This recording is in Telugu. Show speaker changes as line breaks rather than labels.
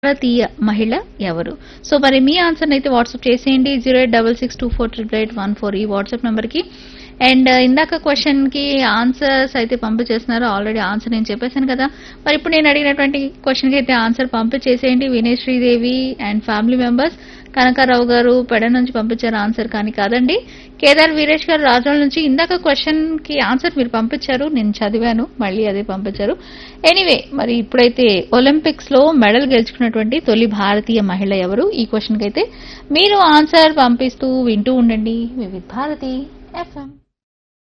భారతీయ మహిళ ఎవరు సో మరి మీ ఆన్సర్ అయితే వాట్సాప్ చేసేయండి zero eight double six two four triple eight one four ఈ వాట్సాప్ నెంబర్కి అండ్ ఇందాక క్వశ్చన్ కి ఆన్సర్స్ అయితే పంపించేస్తున్నారు ఆల్రెడీ ఆన్సర్ నేను చెప్పేశాను కదా మరి ఇప్పుడు నేను అడిగినటువంటి క్వశ్చన్ కి అయితే ఆన్సర్ పంపించేసేయండి Vinay Sridevi and family members Kanakarao గారు పెడ నుంచి పంపించారు ఆన్సర్ కానీ కాదండి కేదార్ వీరేష్ గారు రాజోల నుంచి ఇందాక క్వశ్చన్ కి ఆన్సర్ మీరు పంపించారు నేను చదివాను మళ్ళీ అదే పంపించారు ఎనీవే మరి ఇప్పుడైతే ఒలింపిక్స్ లో మెడల్ గెలుచుకున్నటువంటి తొలి భారతీయ మహిళ ఎవరు ఈ క్వశ్చన్ కి అయితే మీరు ఆన్సర్ పంపిస్తూ వింటూ ఉండండి వివిధ భారతి ఎఫ్ఎం